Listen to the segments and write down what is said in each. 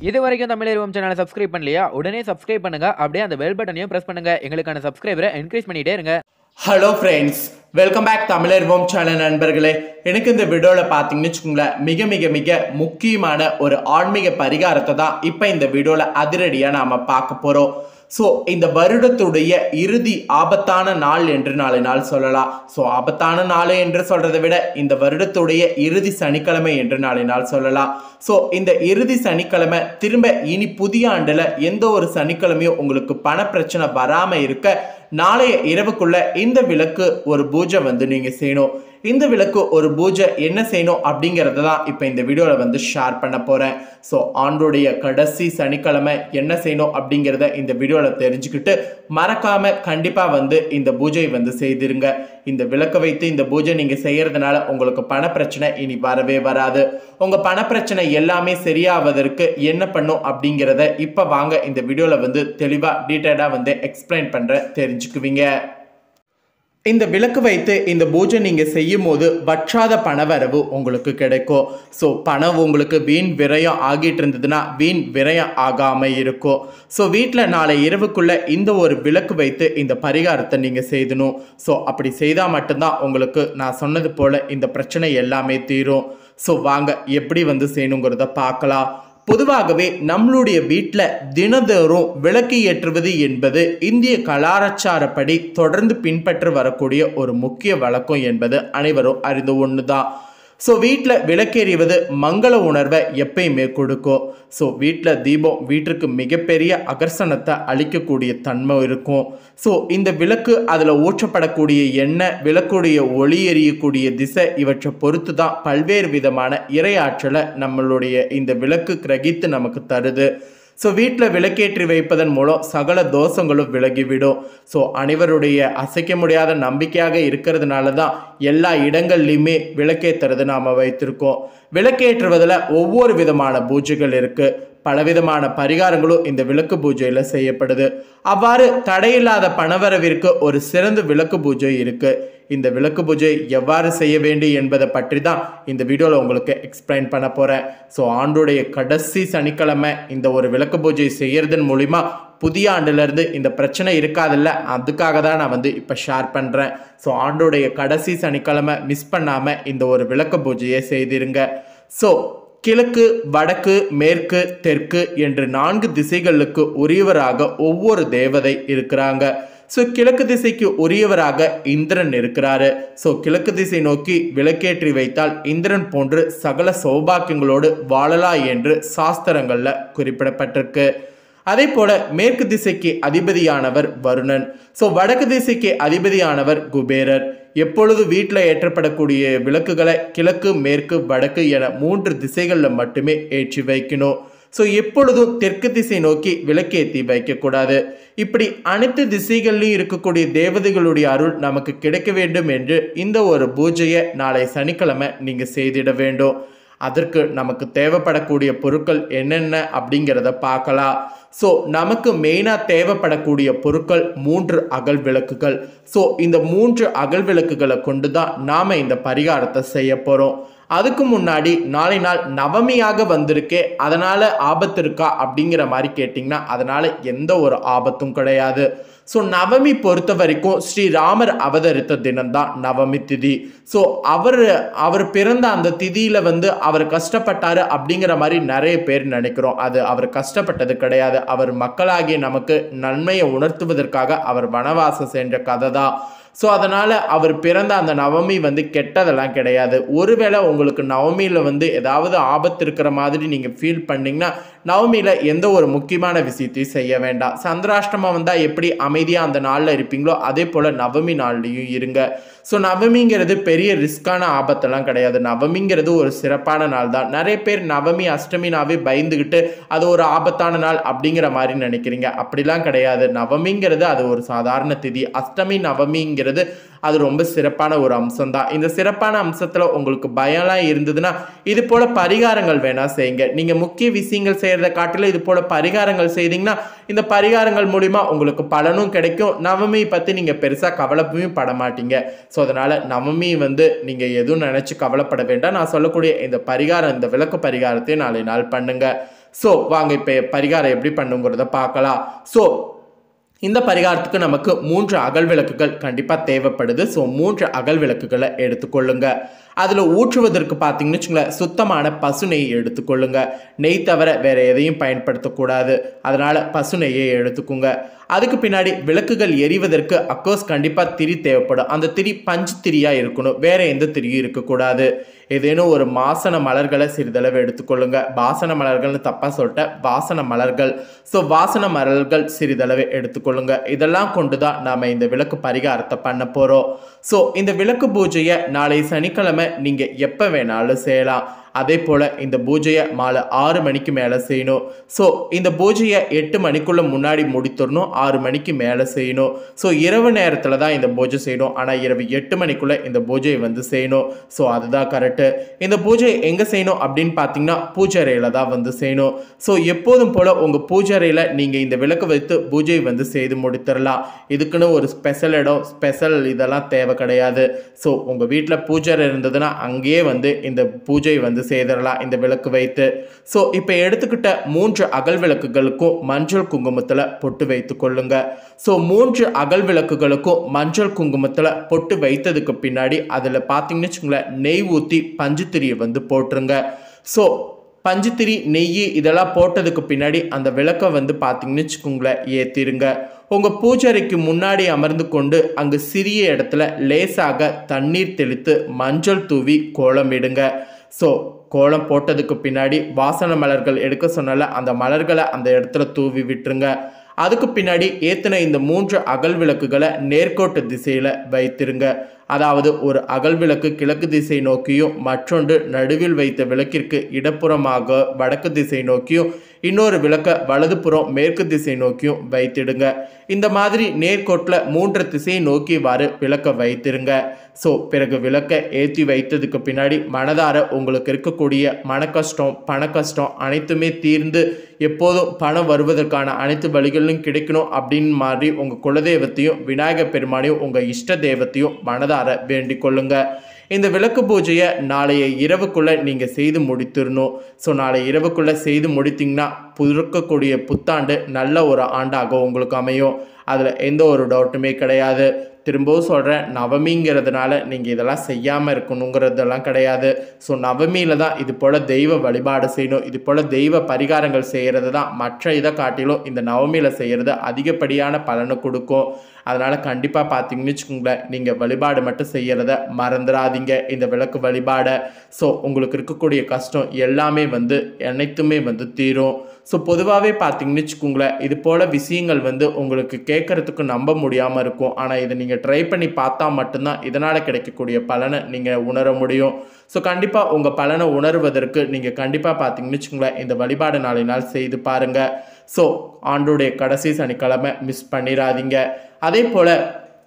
இது வரைக்கும் தமிழ் சேனலை சப்ஸ்கிரைப் பண்ணலையா உடனே சப்ஸ்கிரைப் பண்ணுங்க அப்படியே அந்த பெல் பட்டனையும் பிரஸ் பண்ணுங்க எங்களுக்கான சப்ஸ்கிரைபரை என்கரேஜ் பண்ணிட்டே இருங்க ஹலோ ஃப்ரெண்ட்ஸ் வெல்கம் பேக் தமிழர்வோம் சேனல் நண்பர்களே எனக்கு இந்த வீடியோவில் பார்த்தீங்கன்னு வச்சுக்கோங்களேன் மிக மிக மிக முக்கியமான ஒரு ஆன்மீக பரிகாரத்தை தான் இப்போ இந்த வீடியோவில் அதிரடியாக நாம் பார்க்க போகிறோம் ஸோ இந்த வருடத்துடைய இறுதி ஆபத்தான நாள் என்று நாளை நாள் சொல்லலாம் ஸோ ஆபத்தான நாள் என்று சொல்றதை விட இந்த வருடத்துடைய இறுதி சனிக்கிழமை என்று நாளை நாள் சொல்லலாம் ஸோ இந்த இறுதி சனிக்கிழமை திரும்ப இனி புதிய ஆண்டில் எந்த ஒரு சனிக்கிழமையும் உங்களுக்கு பண பிரச்சனை வராமல் இருக்க நாளைய இரவுக்குள்ள இந்த விளக்கு ஒரு பூஜை வந்து நீங்க செய்யணும் இந்த விளக்கு ஒரு பூஜை என்ன செய்யணும் அப்படிங்கறத தான் இப்போ இந்த வீடியோவில் வந்து ஷேர் பண்ண போறேன் ஸோ ஆண்டுடைய கடைசி சனிக்கிழமை என்ன செய்யணும் அப்படிங்கிறத இந்த வீடியோவில் தெரிஞ்சுக்கிட்டு மறக்காம கண்டிப்பாக வந்து இந்த பூஜை வந்து செய்திருங்க இந்த விளக்கு வைத்து இந்த பூஜை நீங்கள் செய்யறதுனால உங்களுக்கு பண பிரச்சனை இனி வரவே வராது உங்கள் பண பிரச்சனை எல்லாமே சரியாவதற்கு என்ன பண்ணும் அப்படிங்கிறத இப்போ வாங்க இந்த வீடியோவில் வந்து தெளிவாக டீட்டெயிலாக வந்து எக்ஸ்பிளைன் பண்ணுறேன் தெரிஞ்சுக்குவீங்க இந்த விளக்கு வைத்து இந்த பூஜை நீங்கள் செய்யும் போது வற்றாத பணவரவு உங்களுக்கு கிடைக்கும் ஸோ பணம் உங்களுக்கு வீண் விரயம் ஆகிட்டு இருந்ததுன்னா வீண் விரயம் ஆகாமல் இருக்கும் ஸோ வீட்டில் நாளை இரவுக்குள்ள இந்த ஒரு விளக்கு வைத்து இந்த பரிகாரத்தை நீங்கள் செய்தணும் ஸோ அப்படி செய்தால் மட்டும்தான் உங்களுக்கு நான் சொன்னது போல் இந்த பிரச்சனை எல்லாமே தீரும் ஸோ வாங்க எப்படி வந்து செய்யணுங்கிறத பார்க்கலாம் பொதுவாகவே நம்மளுடைய வீட்டில் தினந்தோறும் விளக்கு ஏற்றுவது என்பது இந்திய கலாச்சாரப்படி தொடர்ந்து பின்பற்றி வரக்கூடிய ஒரு முக்கிய வழக்கம் என்பது அனைவரும் அறிந்த ஒன்று தான் ஸோ வீட்டில் விளக்கெறிவது மங்கள உணர்வை எப்பயுமே கொடுக்கும் ஸோ வீட்டில் தீபம் வீட்டிற்கு மிகப்பெரிய அகர்ஷணத்தை அளிக்கக்கூடிய தன்மை இருக்கும் ஸோ இந்த விளக்கு அதில் ஊற்றப்படக்கூடிய எண்ணெய் விளக்குடைய ஒளி எரியக்கூடிய திசை இவற்றை பொறுத்து தான் பல்வேறு விதமான இரையாற்றலை நம்மளுடைய இந்த விளக்கு கிரகித்து நமக்கு தருது ஸோ வீட்டில் விளக்கேற்றி வைப்பதன் மூலம் சகல தோஷங்களும் விலகிவிடும் ஸோ அனைவருடைய அசைக்க முடியாத நம்பிக்கையாக இருக்கிறதுனால தான் எல்லா இடங்கள்லையுமே விளக்கேற்றுறது நாம் வைத்திருக்கோம் விளக்கேற்றுவதில் ஒவ்வொரு விதமான பூஜைகள் இருக்குது பலவிதமான பரிகாரங்களும் இந்த விளக்கு பூஜையில் செய்யப்படுது அவ்வாறு தடையில்லாத பணவரவிற்கு ஒரு சிறந்த விளக்கு பூஜை இருக்கு இந்த விளக்கு பூஜை எவ்வாறு செய்ய வேண்டும் என்பதை பற்றி தான் இந்த வீடியோவில் உங்களுக்கு எக்ஸ்பிளைன் பண்ண போகிறேன் ஸோ ஆண்டுடைய கடைசி சனிக்கிழமை இந்த ஒரு விளக்கு பூஜை செய்யறதன் மூலிமா புதிய ஆண்டுலேருந்து இந்த பிரச்சனை இருக்காதில்ல அதுக்காக தான் நான் வந்து இப்போ ஷேர் பண்ணுறேன் ஸோ ஆண்டுடைய கடைசி சனிக்கிழமை மிஸ் பண்ணாமல் இந்த ஒரு விளக்கு பூஜையை செய்திருங்க ஸோ கிழக்கு வடக்கு மேற்கு தெற்கு என்று நான்கு திசைகளுக்கு உரியவராக ஒவ்வொரு தேவதை இருக்கிறாங்க ஸோ கிழக்கு திசைக்கு உரியவராக இந்திரன் இருக்கிறாரு ஸோ கிழக்கு திசை நோக்கி விளக்கேற்றி வைத்தால் இந்திரன் போன்று சகல சௌபாக்கியங்களோடு வாழலாம் என்று சாஸ்திரங்களில் குறிப்பிடப்பட்டிருக்கு அதே போல மேற்கு திசைக்கு அதிபதியானவர் வருணன் ஸோ வடக்கு திசைக்கு அதிபதியானவர் குபேரர் எப்பொழுது வீட்டில் ஏற்றப்படக்கூடிய விளக்குகளை கிழக்கு மேற்கு வடக்கு என மூன்று திசைகளில் மட்டுமே ஏற்றி வைக்கணும் ஸோ எப்பொழுதும் தெற்கு திசை நோக்கி விளக்கேற்றி வைக்கக்கூடாது இப்படி அனைத்து திசைகள்லையும் இருக்கக்கூடிய தேவதைகளுடைய அருள் நமக்கு கிடைக்க வேண்டும் என்று இந்த ஒரு பூஜையை நாளை சனிக்கிழமை நீங்கள் செய்திட வேண்டும் அதற்கு நமக்கு தேவைப்படக்கூடிய பொருட்கள் என்னென்ன அப்படிங்கிறத பார்க்கலாம் ஸோ நமக்கு மெயினாக தேவைப்படக்கூடிய பொருட்கள் மூன்று அகல் விளக்குகள் ஸோ இந்த மூன்று அகல் விளக்குகளை கொண்டு தான் நாம் இந்த பரிகாரத்தை செய்ய போகிறோம் அதுக்கு முன்னாடி நாளை நாள் நவமியாக வந்திருக்கே அதனால் ஆபத்து இருக்கா அப்படிங்கிற மாதிரி கேட்டிங்கன்னா அதனால் எந்த ஒரு ஆபத்தும் கிடையாது ஸோ நவமி பொறுத்த வரைக்கும் ஸ்ரீராமர் அவதரித்த தினம்தான் நவமி திதி ஸோ அவர் அவர் பிறந்த அந்த திதியில் வந்து அவர் கஷ்டப்பட்டாரு அப்படிங்கிற மாதிரி நிறைய பேர் நினைக்கிறோம் அது அவர் கஷ்டப்பட்டது கிடையாது அவர் மக்களாகிய நமக்கு நன்மையை உணர்த்துவதற்காக அவர் வனவாசம் சென்ற கதை தான் ஸோ அதனால் அவர் பிறந்த அந்த நவமி வந்து கெட்டதெல்லாம் கிடையாது ஒருவேளை உங்களுக்கு நவமியில் வந்து ஏதாவது ஆபத்து இருக்கிற மாதிரி நீங்கள் ஃபீல் பண்ணிங்கன்னா நவமியில் எந்த ஒரு முக்கியமான விஷயத்தையும் செய்ய வேண்டாம் சந்திராஷ்டமம் வந்தால் எப்படி அமைதியாக அந்த நாளில் இருப்பீங்களோ அதே போல் நவமி நாள்லையும் இருங்க ஸோ நவமிங்கிறது பெரிய ரிஸ்க்கான ஆபத்தெல்லாம் கிடையாது நவமிங்கிறது ஒரு சிறப்பான நாள் தான் நிறைய பேர் நவமி அஷ்டமினாவே பயந்துக்கிட்டு அது ஒரு ஆபத்தான நாள் அப்படிங்கிற மாதிரி நினைக்கிறீங்க அப்படிலாம் கிடையாது நவமிங்கிறது அது ஒரு சாதாரண திதி அஷ்டமி நவமிங்கிறது அது ரொம்ப சிறப்பான ஒரு அம்சம் தான் இந்த சிறப்பான அம்சத்தில் உங்களுக்கு பயம்லாம் இருந்ததுன்னா இது போல் பரிகாரங்கள் வேணால் செய்யுங்க நீங்கள் முக்கிய விஷயங்கள் செய்கிறத காட்டிலும் இது போல் பரிகாரங்கள் செய்தீங்கன்னா இந்த பரிகாரங்கள் மூலிமா உங்களுக்கு பலனும் கிடைக்கும் நவமி பற்றி நீங்கள் பெருசாக கவலைப்பையும் பட மாட்டீங்க ஸோ அதனால் நவமி வந்து நீங்கள் எதுவும் நினச்சி கவலைப்பட வேண்டாம் நான் சொல்லக்கூடிய இந்த பரிகாரம் இந்த விளக்கு பரிகாரத்தையும் நாளை நாள் பண்ணுங்க ஸோ வாங்க இப்போ பரிகாரம் எப்படி பண்ணுங்கிறத பார்க்கலாம் ஸோ இந்த பரிகாரத்துக்கு நமக்கு மூன்று அகல் விளக்குகள் கண்டிப்பாக தேவைப்படுது ஸோ மூன்று அகல் விளக்குகளை எடுத்துக்கொள்ளுங்க அதில் ஊற்றுவதற்கு பார்த்தீங்கன்னு வச்சுங்களேன் சுத்தமான பசு நெய் எடுத்துக்கொள்ளுங்க நெய் தவிர வேற எதையும் பயன்படுத்தக்கூடாது அதனால பசு நெய்யை எடுத்துக்கோங்க அதுக்கு பின்னாடி விளக்குகள் எரிவதற்கு அக்கோர்ஸ் கண்டிப்பாக திரி தேவைப்படும் அந்த திரி பஞ்சு திரியாக இருக்கணும் வேற எந்த திரியும் இருக்கக்கூடாது ஏதேனும் ஒரு மாசன மலர்களை சிறிதளவு எடுத்துக்கொள்ளுங்க வாசன மலர்கள்னு தப்பாக சொல்லிட்டேன் வாசன மலர்கள் ஸோ வாசன மலர்கள் சிறிதளவு எடுத்துக்கொள்ளுங்க இதெல்லாம் கொண்டு தான் நாம் இந்த விளக்கு பரிகாரத்தை பண்ண போகிறோம் ஸோ இந்த விளக்கு பூஜையை நாளை சனிக்கிழமை நீங்கள் எப்போ வேணாலும் செய்யலாம் அதே போல் இந்த பூஜையை மாலை ஆறு மணிக்கு மேலே செய்யணும் ஸோ இந்த பூஜையை எட்டு மணிக்குள்ளே முன்னாடி முடித்துடணும் ஆறு மணிக்கு மேலே செய்யணும் ஸோ இரவு நேரத்தில் தான் இந்த பூஜை செய்யணும் ஆனால் இரவு எட்டு மணிக்குள்ளே இந்த பூஜையை வந்து செய்யணும் ஸோ அதுதான் கரெக்டு இந்த பூஜையை எங்கே செய்யணும் அப்படின்னு பார்த்தீங்கன்னா பூஜை அறையில் தான் வந்து செய்யணும் ஸோ எப்போதும் போல் உங்கள் பூஜை அறையில் நீங்கள் இந்த விளக்கு வைத்து பூஜை வந்து செய்து முடித்திடலாம் இதுக்குன்னு ஒரு ஸ்பெஷல் இடம் ஸ்பெஷல் இதெல்லாம் தேவை கிடையாது ஸோ உங்கள் வீட்டில் பூஜை அறை இருந்ததுன்னா அங்கேயே வந்து இந்த பூஜை வந்து செய்திடலாம் இந்த விளக்கு வைத்து ஸோ இப்போ எடுத்துக்கிட்ட மூன்று அகல் விளக்குகளுக்கும் மஞ்சள் குங்குமத்தில் பொட்டு வைத்து கொள்ளுங்க ஸோ மூன்று அகல் விளக்குகளுக்கும் மஞ்சள் குங்குமத்தில் பொட்டு வைத்ததுக்கு பின்னாடி அதில் பார்த்தீங்கன்னு வச்சுங்களேன் நெய் ஊற்றி பஞ்சுத்திரியை வந்து போட்டுருங்க ஸோ பஞ்சுத்திரி நெய் இதெல்லாம் போட்டதுக்கு பின்னாடி அந்த விளக்கை வந்து பார்த்தீங்கன்னு வச்சுக்கோங்களேன் ஏற்றிருங்க உங்கள் பூஜைக்கு முன்னாடி அமர்ந்து கொண்டு அங்கு சிறிய இடத்துல லேசாக தண்ணீர் தெளித்து மஞ்சள் தூவி கோலமிடுங்க ஸோ கோலம் போட்டதுக்கு பின்னாடி வாசன மலர்கள் எடுக்க சொன்னால அந்த மலர்களை அந்த இடத்துல தூவி விட்டுருங்க அதுக்கு பின்னாடி ஏற்றின இந்த மூன்று அகல் விளக்குகளை நேர்கோட்டு திசையில் வைத்திருங்க அதாவது ஒரு அகல் விளக்கு கிழக்கு திசை நோக்கியும் மற்றொன்று நடுவில் வைத்த விளக்கிற்கு இடப்புறமாக வடக்கு திசை நோக்கியும் இன்னொரு விளக்க வலதுபுறம் மேற்கு திசை நோக்கியும் வைத்திடுங்க இந்த மாதிரி நேர்கோட்டில் மூன்று திசையை நோக்கிவாறு விளக்க வைத்திருங்க ஸோ பிறகு விளக்கை ஏற்றி வைத்ததுக்கு பின்னாடி மனதார உங்களுக்கு இருக்கக்கூடிய மன கஷ்டம் பண கஷ்டம் அனைத்துமே தீர்ந்து எப்போதும் பணம் வருவதற்கான அனைத்து வழிகளும் கிடைக்கணும் அப்படின்னு மாதிரி உங்கள் குலதெய்வத்தையும் விநாயகர் பெருமானையும் உங்கள் இஷ்ட தெய்வத்தையும் மனதார வேண்டிக் கொள்ளுங்க இந்த விளக்கு பூஜையை நாளைய இரவுக்குள்ளே நீங்கள் செய்து முடித்திடணும் ஸோ நாளை இரவுக்குள்ளே செய்து முடித்தீங்கன்னா பிறக்கக்கூடிய புத்தாண்டு நல்ல ஒரு ஆண்டாக உங்களுக்கு அமையும் அதில் எந்த ஒரு டவுட்டுமே கிடையாது திரும்பவும் சொல்கிறேன் நவமிங்கிறதுனால நீங்கள் இதெல்லாம் செய்யாமல் இருக்கணுங்கிறதெல்லாம் கிடையாது ஸோ நவமியில் தான் இது போல் தெய்வ வழிபாடு செய்யணும் இது போல் தெய்வ பரிகாரங்கள் செய்கிறது தான் மற்ற இதை காட்டிலும் இந்த நவமியில் செய்கிறது அதிகப்படியான பலனை கொடுக்கும் அதனால் கண்டிப்பாக பார்த்தீங்கன்னு வச்சுக்கோங்களேன் நீங்கள் வழிபாடு மட்டும் செய்கிறத மறந்துடாதீங்க இந்த விளக்கு வழிபாடை ஸோ உங்களுக்கு இருக்கக்கூடிய கஷ்டம் எல்லாமே வந்து அனைத்துமே வந்து தீரும் ஸோ பொதுவாகவே பார்த்தீங்கன்னு வச்சுக்கோங்களேன் இது போல் விஷயங்கள் வந்து உங்களுக்கு கேட்குறதுக்கு நம்ப முடியாமல் இருக்கும் ஆனால் இதை நீங்கள் ட்ரை பண்ணி பார்த்தா மட்டும்தான் இதனால் கிடைக்கக்கூடிய பலனை நீங்கள் உணர முடியும் ஸோ கண்டிப்பாக உங்கள் பலனை உணர்வதற்கு நீங்கள் கண்டிப்பாக பார்த்தீங்கன்னு வச்சுக்கோங்களேன் இந்த வழிபாடு நாளை நாள் செய்து பாருங்கள் ஸோ ஆண்டுடைய கடைசி சனிக்கிழமை மிஸ் பண்ணிடாதீங்க அதே போல்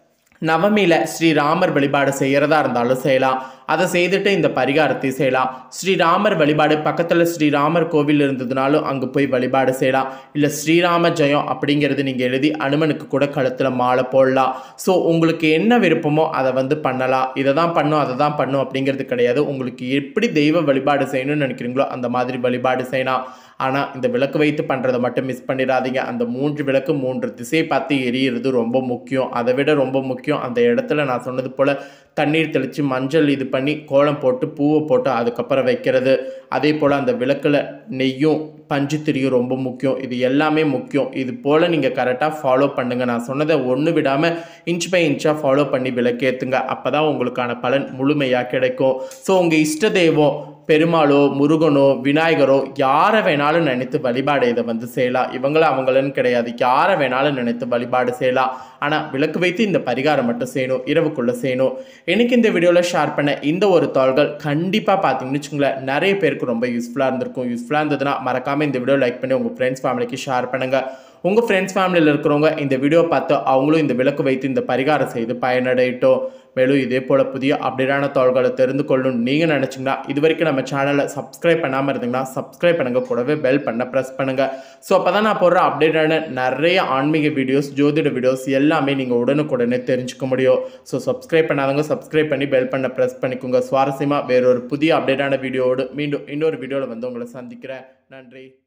நவமியில் ஸ்ரீராமர் வழிபாடு செய்கிறதா இருந்தாலும் செய்யலாம் அதை செய்துட்டு இந்த பரிகாரத்தை செய்யலாம் ஸ்ரீராமர் வழிபாடு பக்கத்தில் ஸ்ரீராமர் கோவில் இருந்ததுனாலும் அங்கே போய் வழிபாடு செய்யலாம் இல்லை ஸ்ரீராம ஜெயம் அப்படிங்கிறது நீங்கள் எழுதி அனுமனுக்கு கூட கழுத்தில் மாலை போடலாம் ஸோ உங்களுக்கு என்ன விருப்பமோ அதை வந்து பண்ணலாம் இதை தான் பண்ணும் அதை தான் பண்ணும் அப்படிங்கிறது கிடையாது உங்களுக்கு எப்படி தெய்வ வழிபாடு செய்யணும்னு நினைக்கிறீங்களோ அந்த மாதிரி வழிபாடு செய்யலாம் ஆனால் இந்த விளக்கு வைத்து பண்ணுறதை மட்டும் மிஸ் பண்ணிடாதீங்க அந்த மூன்று விளக்கு மூன்று திசை பார்த்து எரியிறது ரொம்ப முக்கியம் அதை விட ரொம்ப முக்கியம் அந்த இடத்துல நான் சொன்னது போல் தண்ணீர் தெளித்து மஞ்சள் இது பண்ணி கோலம் போட்டு பூவை போட்டு அதுக்கப்புறம் வைக்கிறது அதே போல் அந்த விளக்கில் நெய்யும் பஞ்சு திரியும் ரொம்ப முக்கியம் இது எல்லாமே முக்கியம் இது போல் நீங்கள் கரெக்டாக ஃபாலோ பண்ணுங்கள் நான் சொன்னதை ஒன்று விடாமல் இன்ச் பை இன்ச்சாக ஃபாலோ பண்ணி விளக்கேற்றுங்க அப்போ தான் உங்களுக்கான பலன் முழுமையாக கிடைக்கும் ஸோ உங்கள் இஷ்ட தெய்வம் பெருமாளோ முருகனோ விநாயகரோ யாரை வேணாலும் நினைத்து வழிபாடு இதை வந்து செய்யலாம் இவங்களும் அவங்களும் கிடையாது யாரை வேணாலும் நினைத்து வழிபாடு செய்யலாம் ஆனால் விளக்கு வைத்து இந்த பரிகாரம் மட்டும் செய்யணும் இரவுக்குள்ளே செய்யணும் எனக்கு இந்த வீடியோவில் ஷேர் பண்ண இந்த ஒரு தாள்கள் கண்டிப்பாக பார்த்தீங்கன்னு வச்சுங்களேன் நிறைய பேருக்கு ரொம்ப யூஸ்ஃபுல்லாக இருந்திருக்கும் யூஸ்ஃபுல்லாக இருந்ததுன்னா மறக்காமல் இந்த வீடியோ லைக் பண்ணி உங்கள் ஃப்ரெண்ட்ஸ் ஃபேமிலிக்கு ஷேர் பண்ணுங்கள் உங்கள் ஃப்ரெண்ட்ஸ் ஃபேமிலியில் இருக்கிறவங்க இந்த வீடியோ பார்த்து அவங்களும் இந்த விளக்கு வைத்து இந்த பரிகாரம் செய்து பயனடையட்டும் மேலும் இதே போல் புதிய அப்டேட்டான தகவல்களை தெரிந்து கொள்ளணும் நீங்கள் நினச்சிங்கன்னா இது வரைக்கும் நம்ம சேனலை சப்ஸ்கிரைப் பண்ணாமல் இருந்தீங்கன்னா சப்ஸ்கிரைப் பண்ணுங்கள் கூடவே பெல் பண்ண ப்ரெஸ் பண்ணுங்கள் ஸோ அப்போ தான் நான் போடுற அப்டேட்டான நிறைய ஆன்மீக வீடியோஸ் ஜோதிட வீடியோஸ் எல்லாமே நீங்கள் உடனுக்குடனே தெரிஞ்சுக்க முடியும் ஸோ சப்ஸ்கிரைப் பண்ணாதவங்க சப்ஸ்கிரைப் பண்ணி பெல் பண்ண ப்ரெஸ் பண்ணிக்கோங்க சுவாரஸ்யமாக வேறொரு புதிய அப்டேட்டான வீடியோவோடு மீண்டும் இன்னொரு வீடியோவில் வந்து உங்களை சந்திக்கிறேன் நன்றி